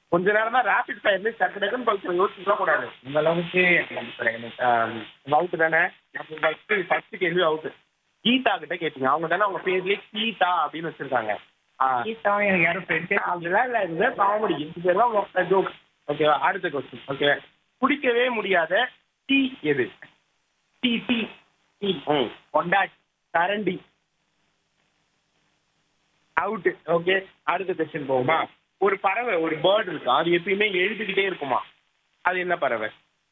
கொஞ்ச நேரம் தான் ரேபிட் ஃபயர்ல டக்கு டக்குன்னு பதில் யோசிக்க கூடாது இந்த அளவுக்கு அவுட் தானே ஃபர்ஸ்ட் ஃபர்ஸ்ட் கேள்வி அவுட் கீதா கிட்ட கேட்டீங்க அவங்க தானே அவங்க பேர்லயே கீதா அப்படின்னு வச்சிருக்காங்க ஆ. கீதாவும் எனக்கு யாரும் ஃப்ரெண்ட்ஸே அதெல்லாம் இல்ல இது காமெடி இது பேர்லாம் ஜோக் ஓகேவா அடுத்த கொஸ்டின் ஓகே குடிக்கவே முடியாத டீ எது டீ டீ டீ ம் கொண்டாட் கரண்டி அவுட் ஓகே அடுத்த கொஸ்டின் போகுமா ஒரு பறவை ஒரு பேர்ட் இருக்கு அது எப்பயுமே எழுதிக்கிட்டே இருக்குமா அது என்ன பறவை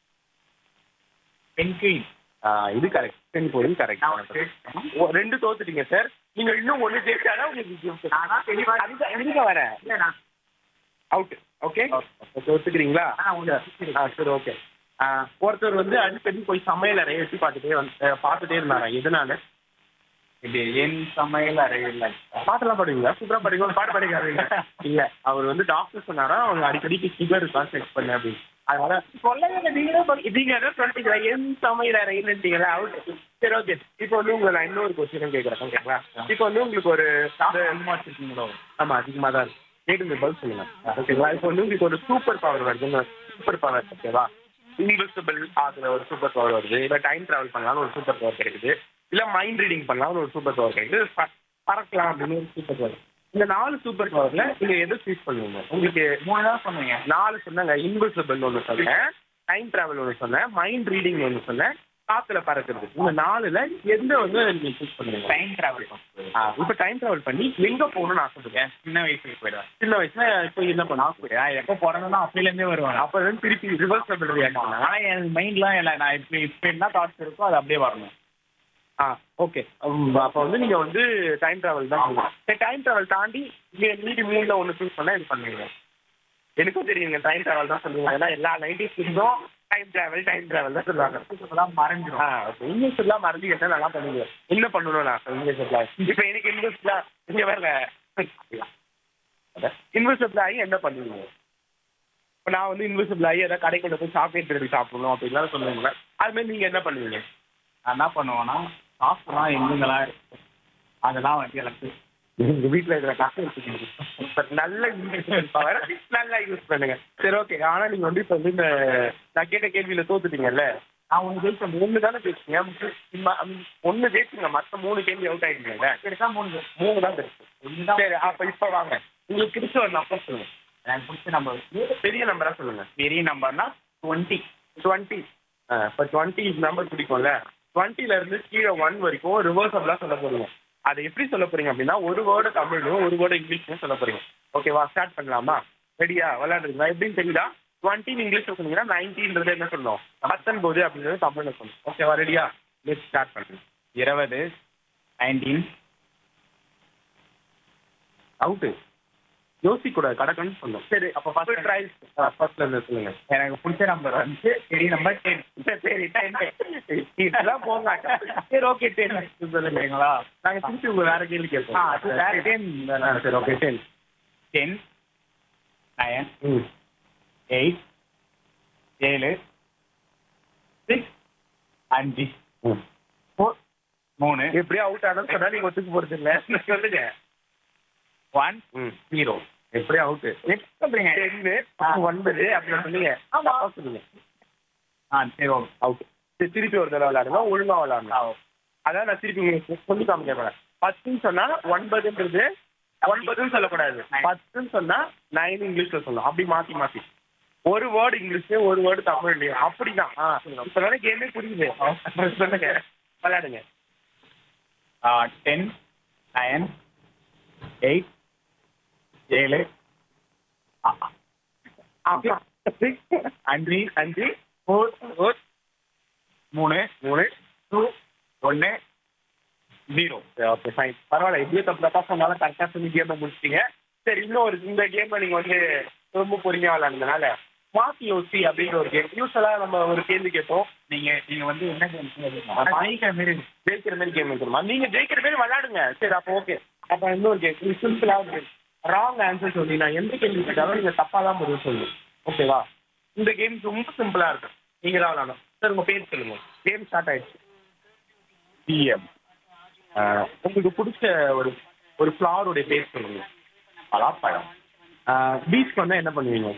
பென்குயின் ஆ, இது கரெக்ட் டென் போதும் கரெக்ட் ரெண்டு தோத்துட்டீங்க சார் நீங்க இன்னும் ஒண்ணு ஜெயிச்சாதான் உங்களுக்கு gift. நானா தெளிவா அதுதான் எதுக்கு வரேன் இல்ல நான் அவுட் ஓகே Okay. ஒத்துக்கிறீங்களா ஆனா உங்க ஆ சரி ஓகே ஒருத்தர் வந்து அடிக்கடி போய் சமையல் அறையை எட்டி பார்த்துட்டே வந்து அஹ், பார்த்துட்டே இருந்தாரா எதனால இது என் சமையல் அறையில் பாட்டெல்லாம் பாடுவீங்களா சூப்பரா படிக்க ஒரு பாட்டு படிக்காதீங்க இல்ல அவர் வந்து டாக்டர் சொன்னாரா அவங்க அடிக்கடிக்கு சுகர் இருக்கா செக் பண்ண அப்படின்னு அதனால சொல்லவே நீங்களே படி- நீங்க எதாவது சொல்லிட்டீங்களா என் சமையல் அறையில்ட்டீங்களா அவுட் சரி ஓகே இப்போ வந்து உங்களை நான் இன்னொரு கொஸ்டினும் கேட்குறேன் ஓகேங்களா இப்போ வந்து உங்களுக்கு ஒரு அதிகமா வச்சிருக்கீங்களோ ஆமா அதிகமா தான் இருக்கு கேட்டு பதில் சொல்லுங்க ஓகேங்களா இப்போ வந்து உங்களுக்கு ஒரு சூப்பர் பவர் வருது சூப்பர் பவர் ஓகேவா இன்விசிபிள் ஆகுற ஒரு சூப்பர் பவர் வருது இல்ல டைம் டிராவல் பண்ணலாம்னு ஒரு சூப்பர் பவர் கிடைக்குது இல்ல மைண்ட் ரீடிங் பண்ணலாம்னு ஒரு சூப்பர் பவர் கிடைக்குது ப- பறக்கலாம் அப்படின்னு ஒரு சூப்பர் பவர் இந்த நாலு சூப்பர் பவர்ல நீங்க எதை சூஸ் பண்ணுவீங்க உங்களுக்கு மூணு தான் சொன்னீங்க நாலு சொன்னாங்க இன்விசிபிள் ஒன்று சொன்னேன் டைம் டிராவல் ஒன்று சொன்னேன் மைண்ட் ரீடிங் ஒன்று சொன்னேன் காத்துல பறக்கிறது இந்த நாலுல எந்த வந்து நீங்க சூஸ் பண்ணுவீங்க டைம் டிராவல் பண்ணுறது ஆ, இப்ப டைம் டிராவல் பண்ணி எங்க போகணும்னு ஆசைப்படுறேன் சின்ன வயசுக்கு போயிடுவேன் சின்ன வயசுல இப்போ என்ன பண்ண நான் எப்போ பிறந்தனோ அப்பையிலேருந்தே வருவாங்க அப்ப வந்து திருப்பி ரிவர்சபிள் ரியாக்ட் பண்ணலாம் ஆனா என் மைண்ட்லாம் இல்லை நான் இப்போ இப்போ என்ன தாட்ஸ் இருக்கோ அது அப்படியே வரணும் ஆ ஓகே அப்ப வந்து நீங்க வந்து டைம் டிராவல் தான் பண்ணுவீங்க சரி டைம் டிராவல் தாண்டி நீங்க மீதி மூணுல ஒண்ணு சூஸ் பண்ணா இது பண்ணுவீங்க எனக்கும் தெரியுங்க டைம் டிராவல் தான் சொல்லுவாங்க ஏன்னா எல்லா நைன்டிஸ் கிட்ஸும் டைம் டிராவல் டைம் டிராவல் தான் சொல்லுவாங்க இப்போதான் மறைஞ்சிரும் ஆ இங்கிலீஷ் எல்லாம் மறந்து என்ன நல்லா பண்ணுவீங்க என்ன பண்ணணும் நான் இங்கிலீஷ் எல்லாம் இப்போ எனக்கு இன்வெஸ்ட்லாம் இங்க வரல இன்வெஸ்டபிள் ஆகி என்ன பண்ணுவீங்க இப்போ நான் வந்து இன்வெஸ்டபிள் ஆகி ஏதாவது கடைக்கு கொண்டு போய் சாக்லேட் எடுத்து சாப்பிடணும் அப்படின்லாம் சொல்லுவீங்களா அது மாதிரி நீங்க என்ன பண்ணுவீங்க நான் என்ன பண்ணுவேன்னா காசுலாம் எங்கெங்கெல்லாம் இருக்கு அதெல்லாம் வந்து எனக்கு எங்க வீட்ல இருக்கிற காசு வச்சுக்கோங்க நல்ல இன்வெஸ்ட்மெண்ட் பவர் நல்லா யூஸ் பண்ணுங்க சரி ஓகே ஆனா நீங்க வந்து இப்போ வந்து இந்த நான் கேட்ட கேள்வியில தோத்துட்டீங்கல்ல நான் ஒன்று ஜெயிச்சேன் ஒன்று தானே ஜெயிச்சீங்க ஒன்று ஜெயிச்சுங்க மற்ற மூணு கேள்வி அவுட் ஆயிட்டீங்கல்ல பெருசா மூணு மூணு தான் இருக்கு ஒண்ணுதான் சரி அப்ப இப்ப வாங்க உங்களுக்கு பிடிச்ச ஒரு நம்பர் சொல்லுங்க எனக்கு பிடிச்ச நம்பர் பெரிய நம்பரா சொல்லுங்க பெரிய நம்பர்னா டுவெண்ட்டி டுவெண்ட்டி இப்போ டுவெண்ட்டி நம்பர் பிடிக்கும்ல டுவெண்ட்டில இருந்து கீழே ஒன் வரைக்கும் ரிவர்சபிளா சொல்ல போறீங்க அதை எப்படி சொல்ல போறீங்க அப்படின்னா ஒரு வேர்டு தமிழும் ஒரு வேர்டு இங்கிலீஷ்லையும் சொல்ல போறீங்க ஓகேவா ஸ்டார்ட் பண்ணலாமா ரெடியா விளையாடுறீங்களா எப்படின்னு தெரியுதா டுவெண்ட்டின்னு இங்கிலீஷ்ல சொன்னீங்கன்னா நைன்டீன்றது என்ன சொல்லணும் பத்தொன்பது அப்படின்றது தமிழ்ல சொல்லணும் ஓகேவா ரெடியா நெக்ஸ்ட் ஸ்டார்ட் பண்ணுங்க இருபது நைன்டீன் அவுட்டு யோசிக்க கூடாது கடக்கன்னு சொல்லணும் சரி அப்போ ஃபர்ஸ்ட் ட்ரை ஃபர்ஸ்ட்ல இருந்து சொல்லுங்க எனக்கு பிடிச்ச நம்பர் வந்து பெரிய நம்பர் டென் சரி ten. இதெல்லாம் போங்க சரி ஓகே டென் சரிங்களா நாங்க திருப்பி உங்க வேற கேள்வி கேட்போம் ஆ அது வேற டென் ஆ, சரி ஓகே டென் டென் நயன் ம் எயிட் ஏழு சிக்ஸ் அஞ்சு ம். ஃபோர் மூணு எப்படியும் அவுட் ஆனது சொன்னா நீங்க ஒத்துக்கு போறது இல்ல சொல்லுங்க ஒன் ம் ஜீரோ எப்படியும் அவுட் சொல்றீங்க டென்னு ஆ. ஒன்பது அப்படி சொன்னீங்க ஆமா. தப்பா சொல்லுங்க ஆ சரி ஓகே அவுட் சரி திருப்பி ஒரு தடவை விளையாடுங்க ஒழுங்கா ஆ விளையாடணும் அதான் நான் திருப்பி உங்களுக்கு சொல்லி காமிக்க போறேன் பத்துன்னு சொன்னா ஒன்பதுன்றது ஒன்பதுன்னு சொல்லக்கூடாது Nine. பத்துன்னு சொன்னா நைன் இங்கிலீஷ்ல சொல்லணும் அப்படி மாத்தி மாத்தி ஒரு வேர்டு இங்கிலீஷ் ஒரு வேர்டு தமிழ்லயே அப்படிதான் ஆ இப்ப தானே கேமே புரியுது சொல்லுங்க விளையாடுங்க டென் நயன் எயிட் ஏழு ஆ, ஆ, அஞ்சு அஞ்சு ஃபோர் ஃபோர் மூணு மூணு டூ ஒன்று ஜீரோ ஓகே ஃபைன் பரவாயில்ல எப்படியோ தப்பு தப்பா சொன்னாலும் கரெக்டாக சொல்லி கேமை முடிச்சிட்டீங்க சரி இன்னும் ஒரு இந்த கேமை நீங்க வந்து ரொம்ப பொறுமையா விளையாடுறதுனால மாத்தி யோசி அப்படின்ற ஒரு கேம் யூஸ்வலா நம்ம ஒரு கேள்வி கேட்போம் நீங்க நீங்க வந்து என்ன கேம் ஜெயிக்கிற மாரி ஜெயிக்கிற மாதிரி கேம் வைக்கணுமா நீங்க ஜெயிக்கிற மாதிரி விளையாடுங்க சரி அப்போ ஓகே அப்ப இன்னொரு கேம் சிம்பிளா ராங் ஆன்சர் சொல்லி நான் எந்த கேள்வி கேட்டாலும் நீங்க தப்பா தான் பதில் சொல்லணும் ஓகேவா இந்த கேம் ரொம்ப சிம்பிளா இருக்கும் நீங்க தான் விளையாடணும் சார் உங்க பேர் சொல்லுங்க கேம் ஸ்டார்ட் ஆயிடுச்சு பிஎம் உங்களுக்கு பிடிச்ச ஒரு ஒரு ஃப்ளாருடைய பேர் சொல்லுங்க பலாப்பழம் பீச் பண்ணா என்ன பண்ணுவீங்க